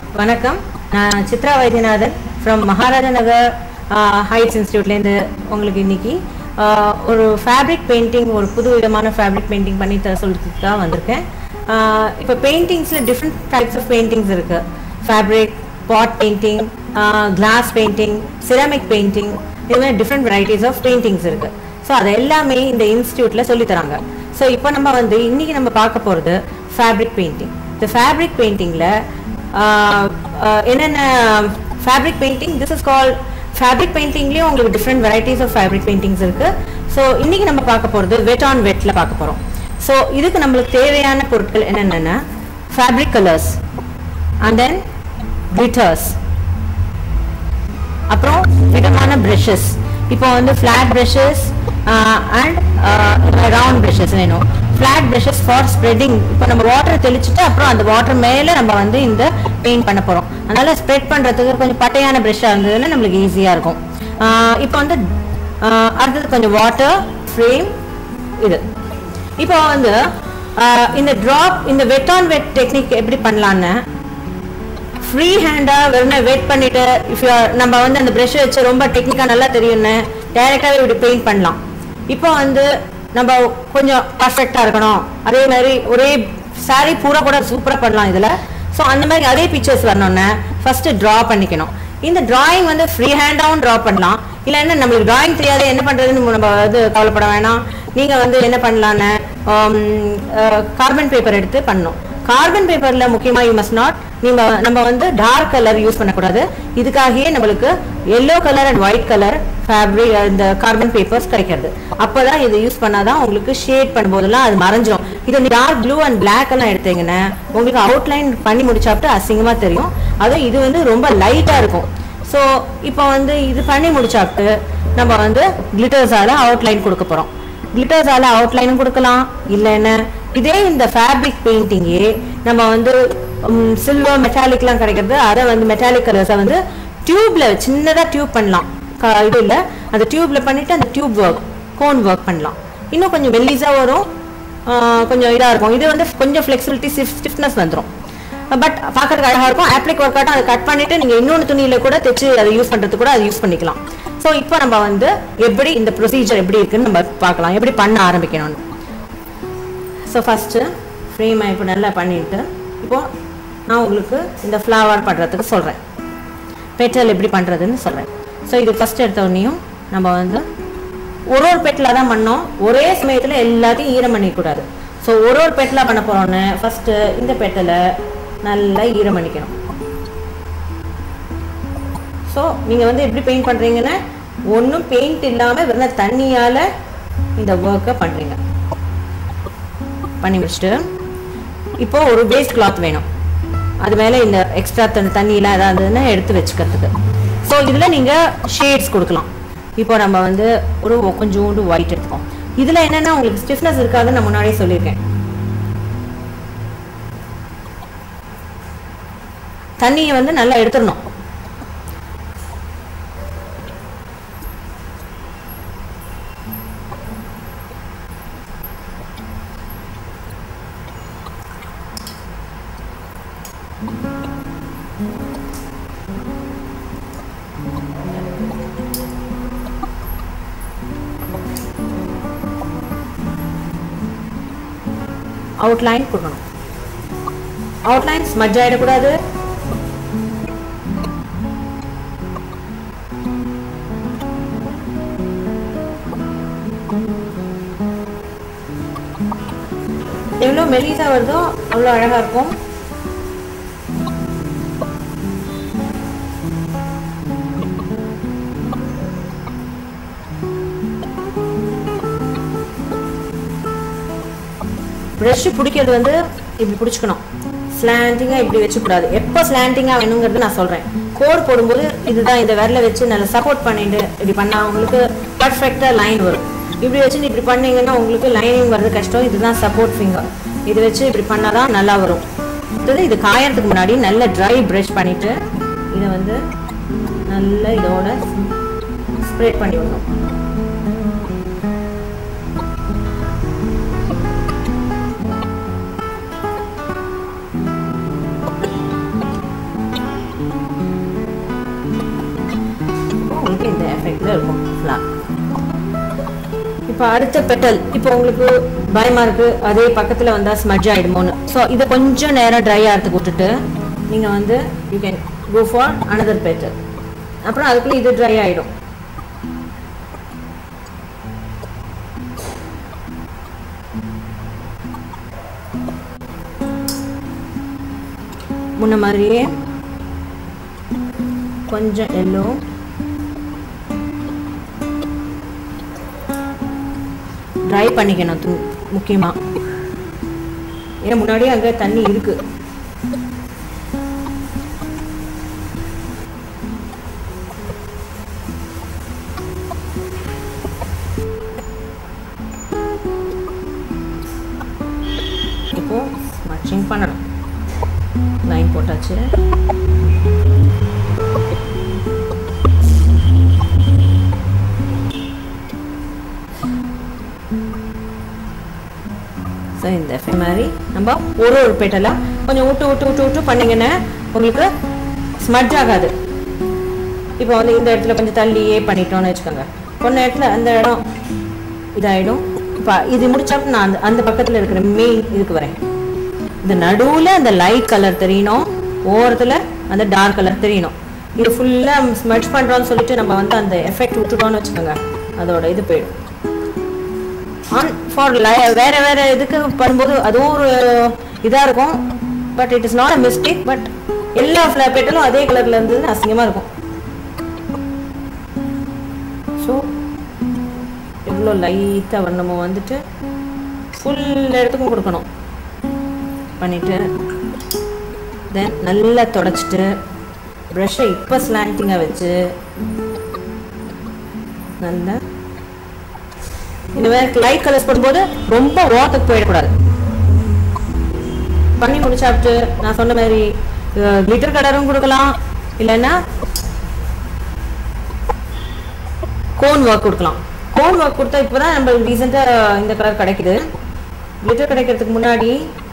வணக்கம் நான் Chitra Vaidyanathan from Maharaja Nagar heights இன்ஸ்டியூட்லேருந்து உங்களுக்கு இன்னைக்கு ஆஹ், ஒரு ஃபேப்ரிக் பெயிண்டிங் ஒரு புது விதமான ஃபேப்ரிக் பெயிண்டிங் பண்ணி தர சொல்லிட்டு தான் வந்திருக்கேன் ஆஹ், இப்போ பெயிண்டிங்ஸில் டிஃப்ரெண்ட் டைப்ஸ் ஆஃப் பெயிண்டிங்ஸ் இருக்குது fabric pot painting glass painting ceramic painting இது மாதிரி டிஃப்ரெண்ட் வெரைட்டிஸ் ஆஃப் பெயிண்டிங்ஸ் இருக்குது ஸோ அது எல்லாமே இந்த இன்ஸ்டியூட்டில் சொல்லித் தராங்க ஸோ இப்போ நம்ம வந்து இன்னைக்கு நம்ம பார்க்க போகிறது ஃபேப்ரிக் பெயிண்டிங் இந்த ஃபேப்ரிக் பெயிண்டிங்கில் என்னென்ன fabric painting this is call fabric பெயிண்டிங்லேயும் உங்களுக்கு different varieties of fabric paintings இருக்குது ஸோ இன்னைக்கு நம்ம பார்க்க போகிறது வெட் ஆன் வெட்டில் பார்க்க போகிறோம் ஸோ இதுக்கு நம்மளுக்கு தேவையான பொருட்கள் என்னென்னா fabric colours and then glitters அப்புறம் விதமான ப்ரஷஸ் இப்போ வந்து flat brushes and round brushes வேணும் ஃப்ளாட் ப்ரஷஸ் ஃபார் ஸ்ப்ரெட்டிங் இப்போ நம்ம வாட்டர் தெளிச்சுட்டு அப்புறம் அந்த வாட்டர் மேலே நம்ம வந்து இந்த பெயிண்ட் பண்ண போகிறோம் அதனால ஸ்ப்ரெட் பண்ணுறதுக்கு கொஞ்சம் பட்டையான ப்ரஷ்ஷாக இருந்ததுன்னா நம்மளுக்கு ஈஸியாக இருக்கும் ஆஹ் இப்போ வந்து ஆஹ் அடுத்தது கொஞ்சம் வாட்டர் ஃப்ரேம் இது இப்போ வந்து ஆஹ் இந்த ட்ராப் இந்த வெட் ஆன் வெட் டெக்னிக் எப்படி பண்ணலான்னு ஃப்ரீ ஹேண்டாக வெறும் வெயிட் பண்ணிட்டு இஃப் யூ நம்ம வந்து அந்த ப்ரஷ் வச்சு ரொம்ப டெக்னிக்காக நல்லா தெரியும்னு டைரெக்டாகவே இப்படி பெயிண்ட் பண்ணலாம் இப்போ வந்து நம்ம கொஞ்சம் பர்ஃபெக்டாக இருக்கணும் அதே மாதிரி ஒரே saree பூரா கூட சூப்பராக பண்ணலாம் இதில் ஸோ அந்த மாதிரி அதே பிக்சர்ஸ் வரணும்னு ஃபஸ்ட்டு ட்ரா பண்ணிக்கணும் இந்த drawing வந்து ஃப்ரீ ஹேண்டாகவும் ட்ரா பண்ணலாம் இல்லைன்னா நம்மளுக்கு drawing தெரியாது என்ன பண்ணுறதுன்னு நம்ம வந்து கவலைப்பட வேணாம் நீங்கள் வந்து என்ன பண்ணலான்னு கார்பன் பேப்பர் எடுத்து பண்ணணும் கார்பன் பேப்பர்ல முக்கியமா யூ மஸ்ட் நாட் நீங்க நம்ம வந்து டார்க் கலர் யூஸ் பண்ணக்கூடாது இதுக்காகவே நம்மளுக்கு yellow colour and white colour fabric இந்த கார்பன் பேப்பர்ஸ் கிடைக்கிறது அப்பதான் இதை யூஸ் பண்ணாதான் உங்களுக்கு ஷேட் பண்ணும்போதெல்லாம் அது மறைஞ்சிரும் இது டார்க் ப்ளூ அண்ட் பிளாக் எல்லாம் எடுத்தீங்கன்னா உங்களுக்கு அவுட்லைன் பண்ணி முடிச்சாப்ட்டு அசிங்கமா தெரியும் அதுவும் இது வந்து ரொம்ப லைட்டா இருக்கும் ஸோ இப்போ வந்து இது பண்ணி முடிச்சாப்ட்டு நம்ம வந்து கிளிட்டர்ஸால அவுட்லைன் கொடுக்க போறோம் கிளிட்டர்ஸால அவுட்லைனும் கொடுக்கலாம் இல்லைன்னா இதே இந்த ஃபேப்ரிக் பெயிண்டிங்கே நம்ம வந்து சில்வர் மெட்டாலிக்லாம் கிடைக்கிறது அதை வந்து மெட்டாலிக் கலர்ஸை வந்து டியூப்ல சின்னதாக டியூப் பண்ணலாம் க- இது இல்லை அந்த டியூப்ல பண்ணிட்டு அந்த டியூப் ஒர்க் கோன் ஒர்க் பண்ணலாம் இன்னும் கொஞ்சம் வெல்லிஸாக வரும் ஆஹ் கொஞ்சம் இதாக இருக்கும் இது வந்து கொஞ்சம் ஃப்ளெக்சிபிலிட்டி ஸ்டிஃப்னஸ் வந்துடும் பட் பார்க்கறதுக்கு அழகாக இருக்கும் ஆப்ளிக் ஒர்க் ஆட்டும் அதை கட் பண்ணிட்டு நீங்கள் இன்னொன்று துணியில் கூட தைச்சு அதை யூஸ் பண்ணுறதுக்கு கூட அதை யூஸ் பண்ணிக்கலாம் ஸோ இப்போ நம்ம வந்து எப்படி இந்த ப்ரொசீஜர் எப்படி இருக்குன்னு நம்ம பார்க்கலாம் எப்படி பண்ண ஆரம்பிக்கணும்னு ஸோ ஃபஸ்ட்டு ஃப்ரேமை இப்போ நல்லா பண்ணிட்டு இப்போ நான் உங்களுக்கு இந்த ஃப்ளவர் பண்ணுறதுக்கு சொல்கிறேன் பெட்டல் எப்படி பண்ணுறதுன்னு சொல்கிறேன் ஸோ இது ஃபஸ்ட் எடுத்த உடனேயும் நம்ம வந்து ஒரு ஒரு பெட்டில் தான் பண்ணோம் ஒரே சமயத்தில் எல்லாத்தையும் ஈரம் பண்ணிக்கூடாது ஸோ ஒரு ஒரு பெட்டில் பண்ண போகிறோன்னு ஃபஸ்ட்டு இந்த பெட்டலை நல்லா ஈரம் பண்ணிக்கணும் ஸோ நீங்கள் வந்து எப்படி பெயிண்ட் பண்ணுறீங்கன்னா ஒன்றும் பெயிண்ட் இல்லாமல் வெறும் தண்ணியால் இந்த ஒர்க்கை பண்ணுறீங்க பண்ணி முடிச்சுட்டு இப்போ ஒரு வேஸ்ட் கிளாத் வேணும் அது மேலே இந்த எக்ஸ்ட்ரா தண்ணி தண்ணியெலாம் ஏதாவது இருந்ததுன்னா எடுத்து வச்சுக்கிறதுக்கு ஸோ இதில் நீங்கள் ஷேட்ஸ் கொடுக்கலாம் இப்போ நம்ம வந்து ஒரு கொஞ்சோண்டு ஒயிட் எடுத்துக்கோம் இதில் என்னென்னா உங்களுக்கு ஸ்டிஃப்னஸ் இருக்காதுன்னு நான் முன்னாடியே சொல்லியிருக்கேன் தண்ணியை வந்து நல்லா எடுத்துடணும் அவுட்லைன் கொடுக்கணும் அவுட்லைன் ஸ்மஜ் ஆகிடக்கூடாது எவ்வளோ மெலிசா வருதோ அவ்வளோ அழகாக இருக்கும் ப்ரஷ் பிடிக்கிறது வந்து இப்படி பிடிச்சிக்கணும் ஸ்லாண்டிங்காக இப்படி வச்சுக்கூடாது எப்போ ஸ்லாண்டிங்காக வேணுங்கிறது நான் சொல்கிறேன் கோடு போடும்போது இதுதான் இந்த விரல வச்சு நல்லா சப்போர்ட் பண்ணிட்டு இப்படி பண்ணால் உங்களுக்கு பர்ஃபெக்டாக லைன் வரும் இப்படி வச்சு இப்படி பண்ணீங்கன்னா உங்களுக்கு லைனிங் வர்றது கஷ்டம் இதுதான் சப்போர்ட் ஃபிங்கர் இது வச்சு இப்படி பண்ணால் தான் நல்லா வரும் அடுத்தது இது காயறதுக்கு முன்னாடி நல்ல ட்ரை ப்ரஷ் பண்ணிவிட்டு இதை வந்து நல்ல இதோட ஸ்ப்ரெட் பண்ணி விடணும் ஷேடிங்கில் இருக்கும் ஃப்ளார் இப்போ அடுத்த பெட்டல் இப்போ உங்களுக்கு பயமா இருக்கு அதே பக்கத்தில் வந்தால் ஸ்மட்ஜ் ஆகிடுமோன்னு ஸோ இதை கொஞ்சம் நேரம் ட்ரை ஆகிறதுக்கு விட்டுட்டு நீங்கள் வந்து you can go for another petal அப்புறம் அதுக்குள்ளே இது ட்ரை ஆகிடும் முன்ன மாதிரியே கொஞ்சம் எல்லோ ட்ரை பண்ணிக்கணும் தூ முக்கியமாக ஏன்னா முன்னாடியே அங்கே தண்ணி இருக்கு இப்போ ஸ்மட்சிங் பண்ணணும் லைன் போட்டாச்சு ஸோ இந்த எஃபெக்ட் மாதிரி நம்ம ஒரு ஒரு பெட்டலாக கொஞ்சம் விட்டு விட்டு விட்டு விட்டு பண்ணிங்கன்னா உங்களுக்கு ஸ்மட்ஜ் ஆகாது இப்போ வந்து இந்த இடத்துல கொஞ்சம் தள்ளியே பண்ணிட்டோம்னு வச்சுக்கோங்க கொஞ்ச இடத்துல அந்த இடம் இதாயிடும் இப்போ இது முடிச்சாப்புல நான் அந்த அந்த பக்கத்தில் இருக்கிற மெயின் இதுக்கு வரேன் இந்த நடுவில் அந்த லைட் கலர் தெரியணும் ஓரத்தில் அந்த டார்க் கலர் தெரியணும் இது ஃபுல்லாக ஸ்மட்ச் பண்ணுறோம்னு சொல்லிட்டு நம்ம வந்து அந்த எஃபெக்ட் விட்டுட்டோம்னு வச்சுக்கோங்க அதோட இது போயிடும் ஆன் ஃபார் வேற வேற இதுக்கு பண்ணும்போது அதுவும் ஒரு இதாக இருக்கும் but it is not a mistake but எல்லா பெட்டலும் அதே கலரில் இருந்தது அசிங்கமாக இருக்கும் ஸோ எவ்வளோ லைட்டாக வண்ணமோ வந்துட்டு ஃபுல் இடத்துக்கும் கொடுக்கணும் பண்ணிவிட்டு தென் நல்லா தொடச்சிட்டு ப்ரஷ்ஷை இப்போ ஸ்லாண்டிங்காக வச்சு நல்லா இந்த மாதிரி லைட் கலர்ஸ் பண்ணும்போது ரொம்ப ஓரத்துக்கு போயிடக்கூடாது பண்ணி முடிச்சாப்பிட்டு நான் சொன்ன மாதிரி கிளிட்டர் கலரும் கொடுக்கலாம் இல்லைன்னா கோன் ஒர்க் கொடுக்கலாம் கோன் ஒர்க் கொடுத்தா இப்போ தான் நம்ம ரீசெண்டாக இந்த கலர் கிடைக்குது கிளிட்டர் கிடைக்கிறதுக்கு முன்னாடி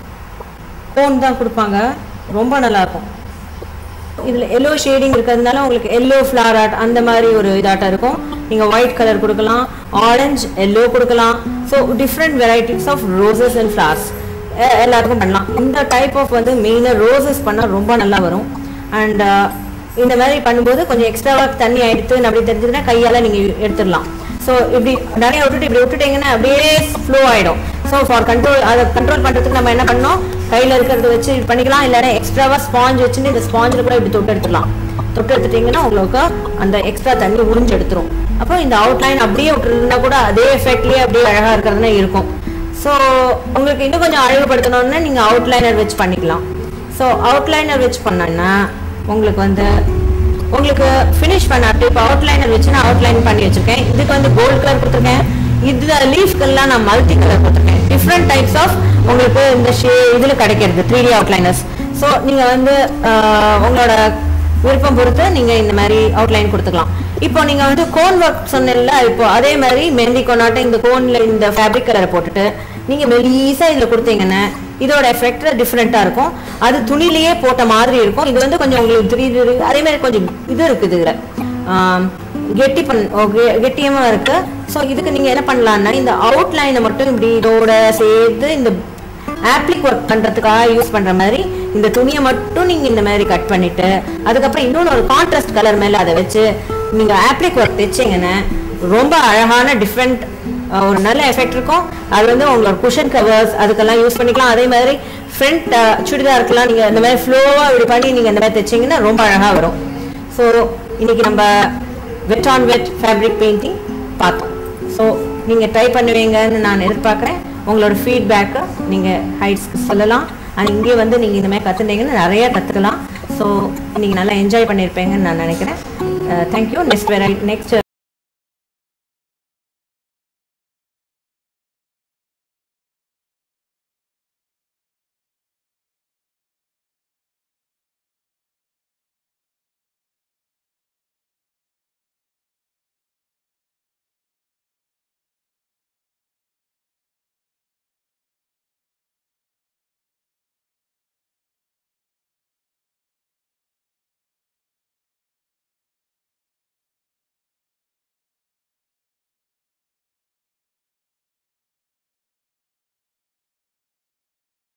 கோன் தான் கொடுப்பாங்க ரொம்ப நல்லாயிருக்கும் இதில் எல்லோ ஷேடிங் இருக்கிறதுனால உங்களுக்கு எல்லோ ஃப்ளார் ஆர்ட் அந்த மாதிரி ஒரு இதாட்டம் இருக்கும் நீங்கள் ஒயிட் கலர் கொடுக்கலாம் ஆரஞ்சு எல்லோ கொடுக்கலாம் so different varieties of roses and flowers எல்லாருக்கும் பண்ணலாம் இந்த டைப் ஆஃப் வந்து மெயினாக ரோசஸ் பண்ணால் ரொம்ப நல்லா வரும் அண்ட் இந்த மாதிரி பண்ணும்போது கொஞ்சம் எக்ஸ்ட்ராவாக தண்ணி எடுத்து அப்படி தெரிஞ்சதுன்னா கையால் நீங்கள் எடுத்துடலாம் ஸோ இப்படி நிறைய விட்டுட்டு இப்படி விட்டுட்டீங்கன்னா அப்படியே ஃப்ளோ ஆகிடும் ஸோ ஃபார் கண்ட்ரோல் அதை கண்ட்ரோல் பண்ணுறதுக்கு நம்ம என்ன பண்ணோம் கையில் இருக்கிறத வச்சு இது பண்ணிக்கலாம் இல்லைன்னா எக்ஸ்ட்ராவாக ஸ்பாஞ்ச் வச்சுட்டு இந்த ஸ்பாஞ்சில் கூட இப்படி தொட்டு எடுத்துடலாம் தொட்டு எடுத்துட்டிங்கன்னா உங்களுக்கு அந்த எக்ஸ்ட்ரா தண்ணி உறிஞ்சு எடுத்துரும் அப்போ இந்த அவுட்லைன் அப்படியே விட்டுருந்தா கூட அதே எஃபெக்ட்லேயே அப்படியே அழகாக இருக்கிறதுனா இருக்கும் ஸோ உங்களுக்கு இன்னும் கொஞ்சம் அழகுபடுத்தணும்னா நீங்கள் அவுட்லைனர் வச்சு பண்ணிக்கலாம் ஸோ அவுட்லைனர் வச்சு பண்ணோன்னா உங்களுக்கு வந்து உங்களுக்கு ஃபினிஷ் பண்ண அப்படி இப்போ அவுட்லைனர் வச்சு நான் அவுட்லைன் பண்ணி வச்சிருக்கேன் இதுக்கு வந்து கோல்ட் கலர் கொடுத்துருக்கேன் இது லீஃப்கெல்லாம் நான் மல்டி கலர் கொடுத்துருக்கேன் டிஃப்ரெண்ட் டைப்ஸ் ஆஃப் உங்களுக்கு இந்த ஷே இதில் கிடைக்கிறது த்ரீ டி அவுட்லைனர்ஸ் ஸோ நீங்கள் வந்து ஆஹ், உங்களோட விருப்பம் பொறுத்து நீங்கள் இந்த மாதிரி அவுட்லைன் கொடுத்துக்கலாம் இப்போ நீங்கள் வந்து கோன் ஒர்க் சொன்னேன்ல இப்போ அதே மாதிரி மெஹந்தி கொண்டாட்ட இந்த கோனில் இந்த ஃபேப்ரிக் கலரை போட்டுட்டு நீங்கள் மெலீஸாக இதில் கொடுத்தீங்கன்னா இதோட எஃபெக்ட் டிஃப்ரெண்ட்டாக இருக்கும் அது துணிலேயே போட்ட மாதிரி இருக்கும் இது வந்து கொஞ்சம் உங்களுக்கு தெரியுது அதே மாதிரி கொஞ்சம் இது இருக்குது இதில் கெட்டி பண் கெட்டியமாக இருக்கு ஸோ இதுக்கு நீங்கள் என்ன பண்ணலாம்னா இந்த அவுட்லைனை மட்டும் இப்படி இதோட சேர்த்து இந்த ஆப்ளிக் ஒர்க் பண்ணுறதுக்காக யூஸ் பண்ணுற மாதிரி இந்த துணியை மட்டும் நீங்கள் இந்த மாதிரி கட் பண்ணிட்டு அதுக்கப்புறம் இன்னொன்று ஒரு கான்ட்ராஸ்ட் கலர் மேலே அதை வச்சு நீங்கள் ஆப்ளிக் ஒர்க் தைச்சிங்கன்னா ரொம்ப அழகான டிஃப்ரெண்ட் ஒரு நல்ல எஃபெக்ட் இருக்கும் அது வந்து உங்களோட குஷன் கவர்ஸ் அதுக்கெல்லாம் யூஸ் பண்ணிக்கலாம் அதே மாதிரி ஃப்ரண்ட் சுடிதாருக்கெல்லாம் நீங்கள் இந்த மாதிரி ஃப்ளோவாக இப்படி பண்ணி நீங்கள் இந்த மாதிரி தைச்சிங்கன்னா ரொம்ப அழகாக வரும் ஸோ இன்னைக்கு நம்ம wet on wet fabric painting பார்த்தோம் ஸோ நீங்கள் ட்ரை பண்ணுவீங்கன்னு நான் எதிர்பார்க்குறேன் உங்களோட ஃபீட்பேக்கை நீங்கள் ஹைட்ஸ்க்கு சொல்லலாம் அண்ட் இங்கே வந்து நீங்கள் இந்த மாதிரி கற்றுனீங்கன்னு நிறைய கற்றுக்கலாம் ஸோ நீங்கள் நல்லா என்ஜாய் பண்ணியிருப்பீங்கன்னு நான் நினைக்கிறேன் தேங்க்யூ நெக்ஸ்ட் வெரை நெக்ஸ்ட்